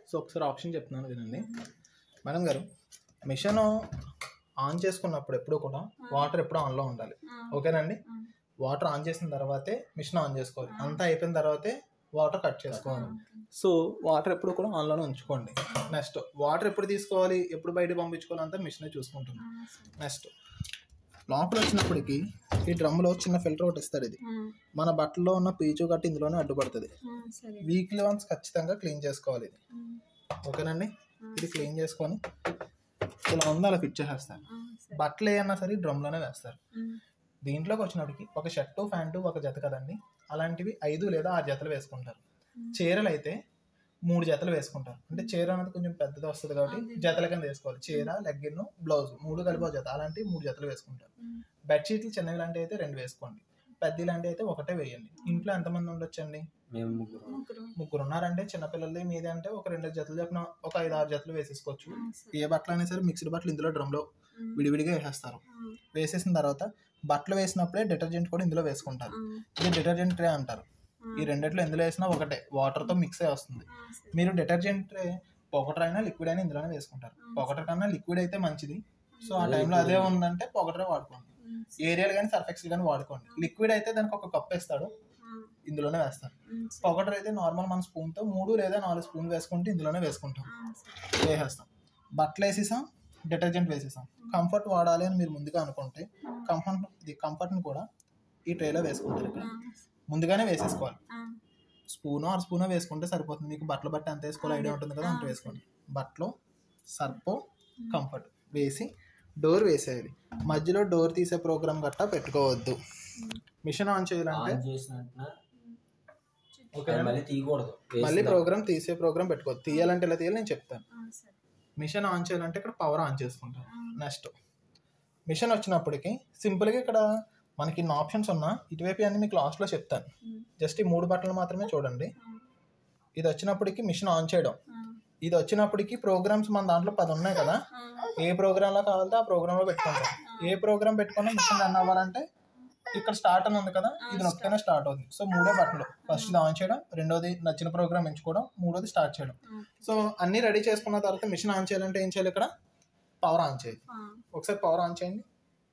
So ఒకసారి option చెప్తున్నాను వినండి మేడం గారు మిషన్ ఆన్ చేసుకున్నప్పుడు ఎప్పుడు కూడా వాటర్ ఎప్పుడు ఆన్లో ఉండాలి ఓకేనండి వాటర్ ఆన్ చేసిన తర్వాతే మిషన్ ఆన్ చేసుకోవాలి అంతా అయిపోయిన తర్వాతే వాటర్ కట్ చేసుకోవాలి సో వాటర్ ఎప్పుడు కూడా ఆన్లోనే ఉంచుకోండి నెక్స్ట్ వాటర్ ఎప్పుడు తీసుకోవాలి ఎప్పుడు బయట పంపించుకోవాలి అంతా మిషనే చూసుకుంటుంది నెక్స్ట్ లోపల వచ్చినప్పటికి ఈ డ్రమ్లో చిన్న ఫిల్టర్ ఒకటి ఇస్తారు ఇది మన బట్టల్లో ఉన్న పీచు గట్టి ఇందులోనే అడ్డుపడుతుంది సరే వీక్లీ వన్స్ ఖచ్చితంగా క్లీన్ చేసుకోవాలి ఇది ఓకేనండి ఇది క్లీన్ చేసుకొని ఇలా ఉంది అలా ఫిట్ చేసేస్తారు సరే బట్టలు ఏమన్నా సరే డ్రమ్లోనే వేస్తారు దీంట్లోకి వచ్చినప్పటికి ఒక షర్టు ప్యాంటు ఒక జత కదండి అలాంటివి ఐదు లేదా ఆరు జతలు వేసుకుంటారు చీరలు అయితే మూడు జతలు వేసుకుంటారు అంటే చీర అనేది కొంచెం పెద్దది వస్తుంది కాబట్టి జతల కింద వేసుకోవాలి చీర లెగ్గిన్ బ్లౌజ్ మూడు కలిపి ఒక జత అలాంటివి మూడు జతలు వేసుకుంటారు బెడ్షీట్లు చిన్నవి లాంటివి అయితే రెండు వేసుకోండి పెద్ద లాంటివి అయితే ఒకటే వేయండి ఇంట్లో ఎంతమంది ఉండొచ్చండి మేము ముగ్గురు ముగ్గురు ముగ్గురు ఉన్నారంటే చిన్నపిల్లలది మీది అంటే ఒక రెండు జతలు చెప్పిన ఒక ఐదు ఆరు జతలు వేసేసుకోవచ్చు ఆ, సరే ఏ బట్టలు అయినా సరే మిక్స్డ్ బట్టలు ఇందులో డ్రమ్లో ఉమ్, విడివిడిగా వేసేస్తారు ఆ, వేసేసిన తర్వాత బట్టలు వేసినప్పుడే డిటర్జెంట్ కూడా ఇందులో వేసుకుంటారు ఆ, ఇది డిటర్జెంట్ ట్రే అంటారు ఆ, ఈ రెండిట్లో ఎందులో వేసినా ఒకటే వాటర్తో మిక్స్ అయి వస్తుంది ఆ, సరే. మీరు డిటర్జెంట్ ట్రే పొగటర్ అయినా లిక్విడ్ అయినా ఇందులోనే వేసుకుంటారు పొగటర్ కన్నా లిక్విడ్ అయితే మంచిది సో ఆ టైంలో అదే ఉందంటే పొగటరే వాడుకోండి ఉమ్, ఏరియాలు కానీ సర్ఫెక్సల్ కానీ వాడుకోండి లిక్విడ్ అయితే దానికి ఒక కప్ వేస్తాడు ఆ, ఇందులోనే వేస్తారు ఉమ్, సరే. పొగటర్ అయితే నార్మల్ మన స్పూన్తో మూడు లేదా నాలుగు స్పూన్ వేసుకుంటే ఇందులోనే వేసుకుంటాం ఆ, సరే. వేసేస్తాం బట్టలు వేసేసాం డిటర్జెంట్ వేసేసాం కంఫర్ట్ వాడాలి అని మీరు ముందుగా అనుకుంటే కంఫర్ట్ ఇది కంఫర్ట్ని కూడా ఈ ట్రేలో వేసుకుంటారు ఇక్కడ ఆ, ముందుగానే వేసేసుకోవాలి ఆ, స్పూను ఆరు స్పూనో వేసుకుంటే సరిపోతుంది మీకు బట్టలు బట్టి ఎంత వేసుకోవాలి ఐడియా ఉంటుంది కదా అంత వేసుకోండి బట్టలు సర్పో కంఫర్ట్ వేసి డోర్ వేసేయాలి మధ్యలో డోర్ తీసే ప్రోగ్రామ్ గట్టా పెట్టుకోవద్దు మిషన్ ఆన్ చేయాలంటే ఆన్ చేసినట్టున ఓకే అది మళ్ళీ తీయకూడదు మళ్ళీ ప్రోగ్రామ్ తీసే ప్రోగ్రామ్ పెట్టుకోవద్దు తీయాలంటే ఎలా తీయాలి నేను చెప్తాను ఆ, సరే. మిషన్ ఆన్ చేయాలంటే ఇక్కడ పవర్ ఆన్ చేసుకుంటాం ఆ, నెక్స్ట్ మిషన్ వచ్చినప్పటికి సింపుల్గా ఇక్కడ మనకి ఇన్ని ఆప్షన్స్ ఉన్నా ఇటువైపు అన్ని మీకు లాస్ట్లో చెప్తాను ఉమ్, జస్ట్ ఈ మూడు బట్టలు మాత్రమే చూడండి ఆ, ఇది వచ్చినప్పటికి మిషన్ ఆన్ చేయడం ఆ, ఇది వచ్చినప్పటికి ప్రోగ్రామ్స్ మన దాంట్లో పది ఉన్నాయి కదా ఆ, ఏ ప్రోగ్రాంలో కావాలంటే ఆ ప్రోగ్రాంలో పెట్టుకుంటాం ఏ ప్రోగ్రామ్ పెట్టుకున్నా మిషన్ రన్ అవ్వాలంటే ఇక్కడ స్టార్ట్ అని ఉంది కదా ఇది నొక్కితేనే స్టార్ట్ అవుతుంది సో మూడే బట్టలు ఫస్ట్ ఇది ఆన్ చేయడం రెండోది నచ్చిన ప్రోగ్రామ్ ఎంచుకోవడం మూడోది స్టార్ట్ చేయడం ఆ, సో అన్నీ రెడీ చేసుకున్న తర్వాత మిషన్ ఆన్ చేయాలంటే ఏం చేయాలి ఇక్కడ పవర్ ఆన్ చేయాలి ఆ, ఒకసారి పవర్ ఆన్ చేయండి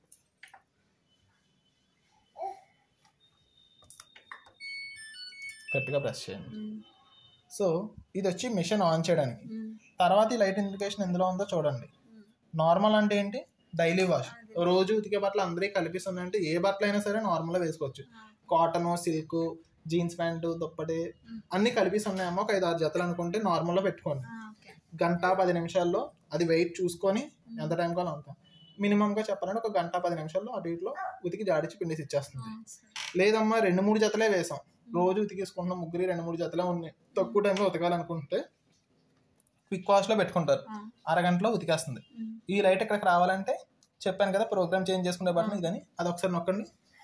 గట్టిగా ప్రెస్ చేయండి ఉమ్, సో ఇది వచ్చి మిషన్ ఆన్ చేయడానికి ఉమ్, తర్వాత ఈ లైట్ ఇండికేషన్ ఎందులో ఉందో చూడండి ఉమ్, నార్మల్ అంటే ఏంటి డైలీ వాష్ రోజు ఉతికే బట్టలు అందరికీ కల్పిస్తున్నాయంటే ఏ బట్టలు అయినా సరే నార్మల్గా వేసుకోవచ్చు కాటన్ సిల్క్ జీన్స్ ప్యాంటు దుప్పటి అన్నీ కలిపిస్తున్నాయేమో ఒక ఐదు ఆరు జతలు అనుకుంటే నార్మల్గా పెట్టుకోండి ఆ, ఓకే గంట పది నిమిషాల్లో అది వెయిట్ చూసుకొని ఎంత టైం కావాలో అంత మినిమంగా చెప్పాలంటే ఒక గంట పది నిమిషాల్లో అటు ఇటులో ఉతికి జాడించి పిండేసి ఇచ్చేస్తుంది ఆ, సరే. లేదమ్మా రెండు మూడు జతలే వేసాం రోజు ఉతికేసుకుంటున్నాం ముగ్గురు రెండు మూడు జతలే ఉన్నాయి తక్కువ టైంలో ఉతకాలనుకుంటే క్విక్ వాష్లో పెట్టుకుంటారు ఆ, అరగంటలో ఉతికేస్తుంది ఉమ్, ఈ లైట్ ఇక్కడికి రావాలంటే చెప్పాను కదా ప్రోగ్రామ్ చేంజ్ చేసుకునే బటన్ ఇది కానీ అది ఒకసారి నొక్కండి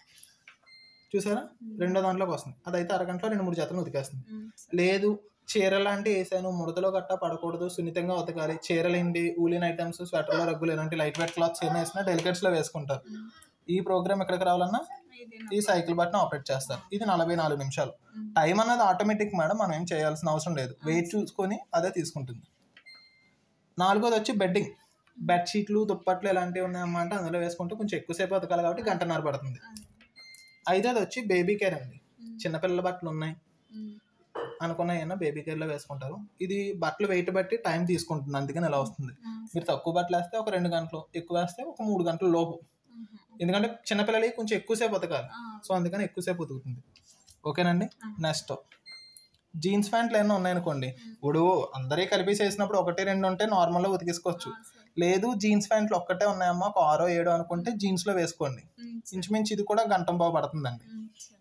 చూసారా రెండో దాంట్లోకి వస్తుంది అదైతే అరగంటలో రెండు మూడు జతలు ఉతికేస్తుంది ఉమ్, లేదు చీర లాంటి వేసాను ముడతలో గట్ట పడకూడదు సున్నితంగా ఉతకాలి చీరలేంటి ఊలిన్ ఐటమ్స్ స్వెటర్లో రగ్గులు ఇలాంటి లైట్ వెయిట్ క్లాత్స్ ఏమైనా వేసినా డెలికేట్స్లో వేసుకుంటారు ఈ ప్రోగ్రామ్ ఎక్కడికి రావాలన్నా ఇది ఈ సైకిల్ బటన్ ఆపరేట్ చేస్తారు ఇది నలభై నాలుగు నిమిషాలు టైం అన్నది ఆటోమేటిక్ మేడం మనం ఏం చేయాల్సిన అవసరం లేదు వెయిట్ చూసుకొని అదే తీసుకుంటుంది నాలుగోది వచ్చి బెడ్డింగ్ బెడ్షీట్లు దుప్పట్లు ఇలాంటివి ఉన్నాయమ్మా అంటే అందులో వేసుకుంటే కొంచెం ఎక్కువసేపు ఉతకాలి కాబట్టి గంటన్నర పడుతుంది ఐదోది వచ్చి బేబీ కేర్ అండి చిన్నపిల్లల బట్టలు ఉన్నాయి ఉమ్, అనుకున్న ఏమన్నా బేబీ కేర్లో వేసుకుంటారు ఇది బట్టలు వెయిట్ బట్టి టైం తీసుకుంటుంది అందుకని ఇలా వస్తుంది ఆ, మీరు తక్కువ బట్టలు వేస్తే ఒక రెండు గంటలు ఎక్కువ వేస్తే ఒక మూడు గంటల లోపు ఉమ్, ఎందుకంటే చిన్నపిల్లలకి కొంచెం ఎక్కువసేపు ఉతకాలి ఆ, సో అందుకని ఎక్కువసేపు ఉతుకుతుంది ఓకేనండి నెక్స్ట్ జీన్స్ ప్యాంట్లు ఏమైనా ఉన్నాయనుకోండి ఇప్పుడు అందరి కలిపి చేసినప్పుడు ఒకటి రెండు ఉంటే నార్మల్గా ఉతికేసుకోవచ్చు ఆ, సరే. లేదు జీన్స్ ప్యాంట్లు ఒక్కటే ఉన్నాయమ్మా ఒక ఆరో ఏడో అనుకుంటే జీన్స్లో వేసుకోండి ఉమ్, ఇంచుమించు ఇది కూడా గంటం బాగా పడుతుందండి ఉమ్, సరే.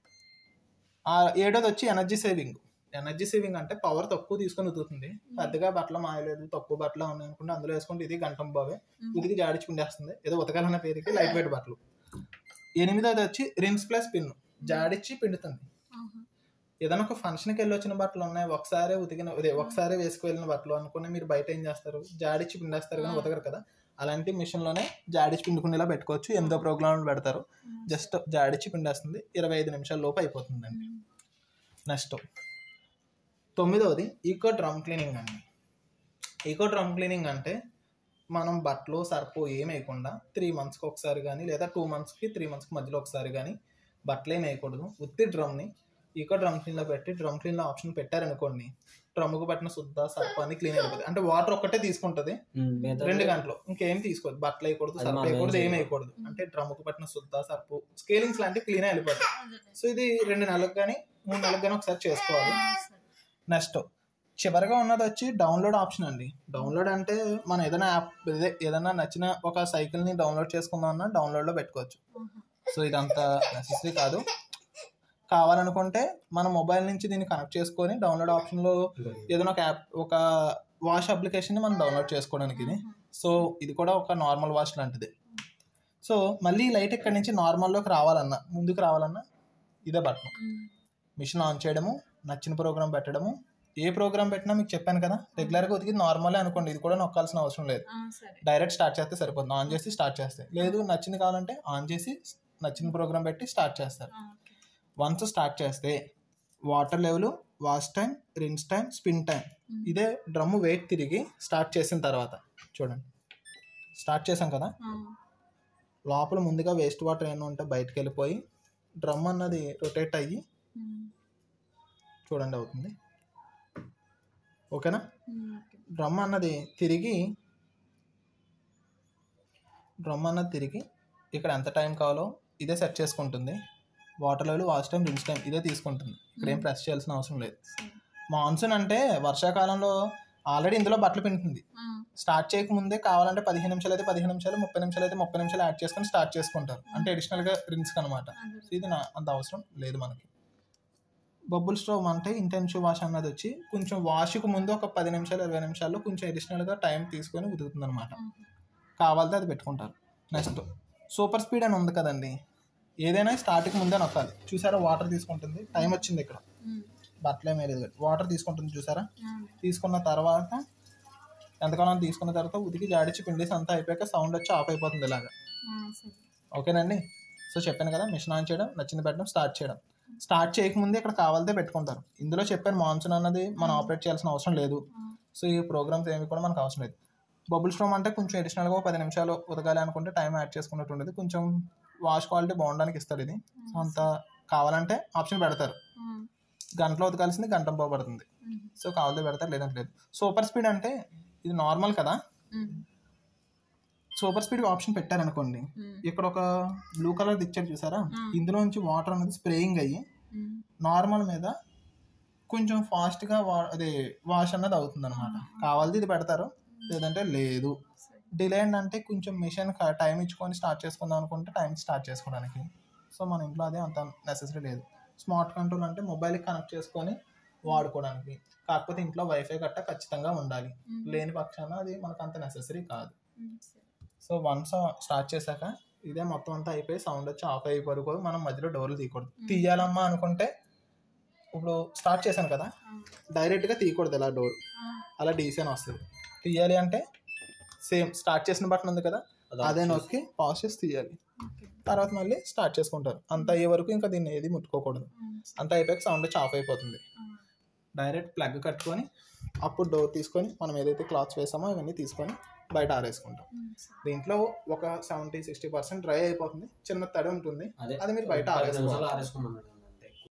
ఆ ఏడోది వచ్చి ఎనర్జీ సేవింగ్ ఎనర్జీ సేవింగ్ అంటే పవర్ తక్కువ తీసుకొని ఉతుకుతుంది పెద్దగా బట్టలు మాయలేదు తక్కువ బట్టలు ఉన్నాయి అనుకుంటే అందులో వేసుకుంటే ఇది గంటం బావే ఉతికి జాడించుకుంటేస్తుంది ఏదో ఉతకాలన్న పేరుకి లైట్ వెయిట్ బట్టలు ఎనిమిదోది వచ్చి రిన్స్ ప్లస్ పిన్ జాడిచ్చి పిండుతుంది ఆహా. ఏదైనా ఒక ఫంక్షన్కి వెళ్ళి వచ్చిన బట్టలు ఉన్నాయి ఒకసారి ఉతికిన అదే ఒకసారి వేసుకు వెళ్ళిన బట్టలు అనుకుని మీరు బయట ఏం చేస్తారు జాడిచ్చి పిండేస్తారు కానీ ఉతకరు కదా అలాంటి మిషన్లోనే జాడిచ్చి పిండుకునేలా పెట్టుకోవచ్చు ఎనిమిదో ప్రోగ్రాంలు పెడతారు జస్ట్ జాడిచ్చి పిండేస్తుంది ఇరవై ఐదు నిమిషాల లోపు అయిపోతుందండి నెక్స్ట్ తొమ్మిదవది ఈకో డ్రమ్ క్లీనింగ్ అండి ఈకో డ్రమ్ క్లీనింగ్ అంటే మనం బట్టలు సర్పు ఏం వేయకుండా త్రీ మంత్స్కి ఒకసారి కానీ లేదా టూ మంత్స్కి త్రీ మంత్స్కి మధ్యలో ఒకసారి కానీ బట్టలు ఏం వేయకూడదు ఉత్తి డ్రమ్ని ఈకో డ్రమ్ క్లీన్లో పెట్టి డ్రమ్ క్లీన్లో ఆప్షన్ పెట్టారనుకోండి డ్రమ్కు పట్టిన శుద్ధ సర్పు అన్ని క్లీన్ అయిపోతుంది అంటే వాటర్ ఒక్కటే తీసుకుంటుంది రెండు గంటలు ఇంకేం తీసుకోవద్దు బట్టలు వేయకూడదు అది సర్పు మనం వేయకూడదు ఏం ఏం వేయకూడదు అంటే డ్రమ్కు పట్టిన శుద్ధ సర్పు స్కేలింగ్స్ లాంటివి క్లీన్ అయిపోతాయి సో ఇది రెండు నెలలకు కానీ మూడు నెలలకు కానీ ఒకసారి చేసుకోవాలి నెక్స్ట్ చివరిగా ఉన్నది వచ్చి డౌన్లోడ్ ఆప్షన్ అండి డౌన్లోడ్ అంటే మనం ఏదైనా యాప్ ఇదే ఏదైనా నచ్చిన ఒక సైకిల్ని డౌన్లోడ్ చేసుకుందామన్నా డౌన్లోడ్లో పెట్టుకోవచ్చు సో ఇదంతా నెసెసరీ కాదు కావాలనుకుంటే మన మొబైల్ నుంచి దీన్ని కనెక్ట్ చేసుకొని డౌన్లోడ్ ఆప్షన్లో ఏదైనా ఒక యాప్ ఒక వాష్ అప్లికేషన్ని మనం డౌన్లోడ్ చేసుకోవడానికి ఇది సో ఇది కూడా ఒక నార్మల్ వాష్ లాంటిది సో మళ్ళీ లైట్ ఇక్కడి నుంచి నార్మల్లోకి రావాలన్నా ముందుకు రావాలన్నా ఇదే బటన్ మిషన్ ఆన్ చేయడము నచ్చిన ప్రోగ్రామ్ పెట్టడము ఏ ప్రోగ్రామ్ పెట్టినా మీకు చెప్పాను కదా రెగ్యులర్గా ఉతికి నార్మలే అనుకోండి ఇది కూడా నొక్కాల్సిన అవసరం లేదు సరే డైరెక్ట్ స్టార్ట్ చేస్తే సరిపోతుంది ఆన్ చేసి స్టార్ట్ చేస్తే లేదు నచ్చింది కావాలంటే ఆన్ చేసి నచ్చిన ప్రోగ్రామ్ పెట్టి స్టార్ట్ చేస్తారు ఓకే వన్స్ స్టార్ట్ చేస్తే water level wash time rinse time spin time ఇదే డ్రమ్ము వెయిట్ తిరిగి స్టార్ట్ చేసిన తర్వాత చూడండి స్టార్ట్ చేసాం కదా లోపల ముందుగా వేస్ట్ వాటర్ ఏమైనా ఉంటే బయటకు వెళ్ళిపోయి డ్రమ్ అన్నది రొటేట్ అయ్యి చూడండి అవుతుంది ఓకేనా డ్రమ్ అన్నది తిరిగి డ్రమ్ అన్నది తిరిగి ఇక్కడ ఎంత టైం కావాలో ఇదే సెట్ చేసుకుంటుంది water level wash time rinse time ఇదే తీసుకుంటుంది ఇక్కడ ఏం ప్రెస్ చేయాల్సిన అవసరం లేదు మాన్సూన్ అంటే వర్షాకాలంలో ఆల్రెడీ ఇందులో బట్టలు పిండుతుంది స్టార్ట్ చేయకముందే కావాలంటే పదిహేను నిమిషాలు అయితే పదిహేను నిమిషాలు ముప్పై నిమిషాలు అయితే ముప్పై నిమిషాలు యాడ్ చేసుకొని స్టార్ట్ చేసుకుంటారు అంటే అడిషనల్గా రిన్స్ అనమాట సో ఇది నా అంత అవసరం లేదు మనకి బబుల్ స్టవ్ అంటే ఇంటెన్సివ్ వాష్ అన్నది వచ్చి కొంచెం వాష్కి ముందు ఒక పది నిమిషాలు ఇరవై నిమిషాల్లో కొంచెం అడిషనల్గా టైం తీసుకొని ఉతుకుతుంది అనమాట కావాలితే అది పెట్టుకుంటారు నెక్స్ట్ సూపర్ స్పీడ్ అని ఉంది కదండి ఏదైనా స్టార్ట్కి ముందే నొక్కాలి చూసారా వాటర్ తీసుకుంటుంది టైం వచ్చింది ఇక్కడ బట్టలు ఏమీ లేదు వాటర్ తీసుకుంటుంది చూసారా తీసుకున్న తర్వాత ఎంతకాలం తీసుకున్న తర్వాత ఉతికి జాడిచి పిండేసి అంతా అయిపోయాక సౌండ్ వచ్చి ఆఫ్ అయిపోతుంది ఇలాగా ఓకేనండి సో చెప్పాను కదా మిషన్ ఆన్ చేయడం నచ్చింది పెట్టడం స్టార్ట్ చేయడం స్టార్ట్ చేయకముందే ఇక్కడ కావాలితే పెట్టుకుంటారు ఇందులో చెప్పాను మాన్సూన్ అన్నది మనం ఆపరేట్ చేయాల్సిన అవసరం లేదు సో ఈ ప్రోగ్రామ్స్ ఏమి కూడా మనకు అవసరం లేదు బబుల్ స్ట్రోమ్ అంటే కొంచెం అడిషనల్గా పది నిమిషాలు ఉతకాలి అనుకుంటే టైం యాడ్ చేసుకున్నట్టు ఉండదు కొంచెం వాష్ క్వాలిటీ బాగుండడానికి ఇస్తారు ఇది సో అంత కావాలంటే ఆప్షన్ పెడతారు గంటలో ఉతకాల్సింది గంట పోబడుతుంది సో కావాలితే పెడతారు లేదంటే లేదు సూపర్ స్పీడ్ అంటే ఇది నార్మల్ కదా సూపర్ స్పీడ్ ఆప్షన్ పెట్టారనుకోండి ఇక్కడ ఒక బ్లూ కలర్ ఇచ్చారు చూసారా ఇందులో నుంచి వాటర్ అనేది స్ప్రేయింగ్ అయ్యి నార్మల్ మీద కొంచెం ఫాస్ట్గా వా అదే వాష్ అన్నది అవుతుంది అనమాట కావాలితే ఇది పెడతారు లేదంటే లేదు డిలే అంటే కొంచెం మిషన్ టైం ఇచ్చుకొని స్టార్ట్ చేసుకుందాం అనుకుంటే టైం స్టార్ట్ చేసుకోవడానికి సో మన ఇంట్లో అదే అంత నెసెసరీ లేదు స్మార్ట్ కంట్రోల్ అంటే మొబైల్కి కనెక్ట్ చేసుకొని వాడుకోవడానికి కాకపోతే ఇంట్లో వైఫై గట్ట ఖచ్చితంగా ఉండాలి లేని పక్షాన అది మనకు అంత నెసెసరీ కాదు సో వన్స్ స్టార్ట్ చేశాక ఇదే మొత్తం అంతా అయిపోయి సౌండ్ వచ్చి ఆఫ్ అయిపోయి కూడా మనం మధ్యలో డోర్లు తీయకూడదు తీయాలమ్మా అనుకుంటే ఇప్పుడు స్టార్ట్ చేశాను కదా డైరెక్ట్గా తీయకూడదు ఇలా డోర్ అలా డీసీ అని వస్తుంది తీయాలి అంటే సేమ్ స్టార్ట్ చేసిన బటన్ ఉంది కదా అదే నొక్కి పాస్ చేసి తీయాలి తర్వాత మళ్ళీ స్టార్ట్ చేసుకుంటారు అంత అయ్యే వరకు ఇంకా దీన్ని ఏది ముట్టుకోకూడదు అంత అయిపోయాక సౌండ్ వచ్చి ఆఫ్ అయిపోతుంది డైరెక్ట్ ప్లగ్ కట్టుకొని అప్పుడు డోర్ తీసుకొని మనం ఏదైతే క్లాత్స్ వేసామో ఇవన్నీ తీసుకొని బయట ఆరేసుకుంటాం దీంట్లో ఒక సెవెంటీ సిక్స్టీ పర్సెంట్ డ్రై అయిపోతుంది చిన్న తడి ఉంటుంది అదే అది మీరు బయట పది ఆరేసుకోవాలి నిమిషాలు ఆరేసుకున్నాం మేడం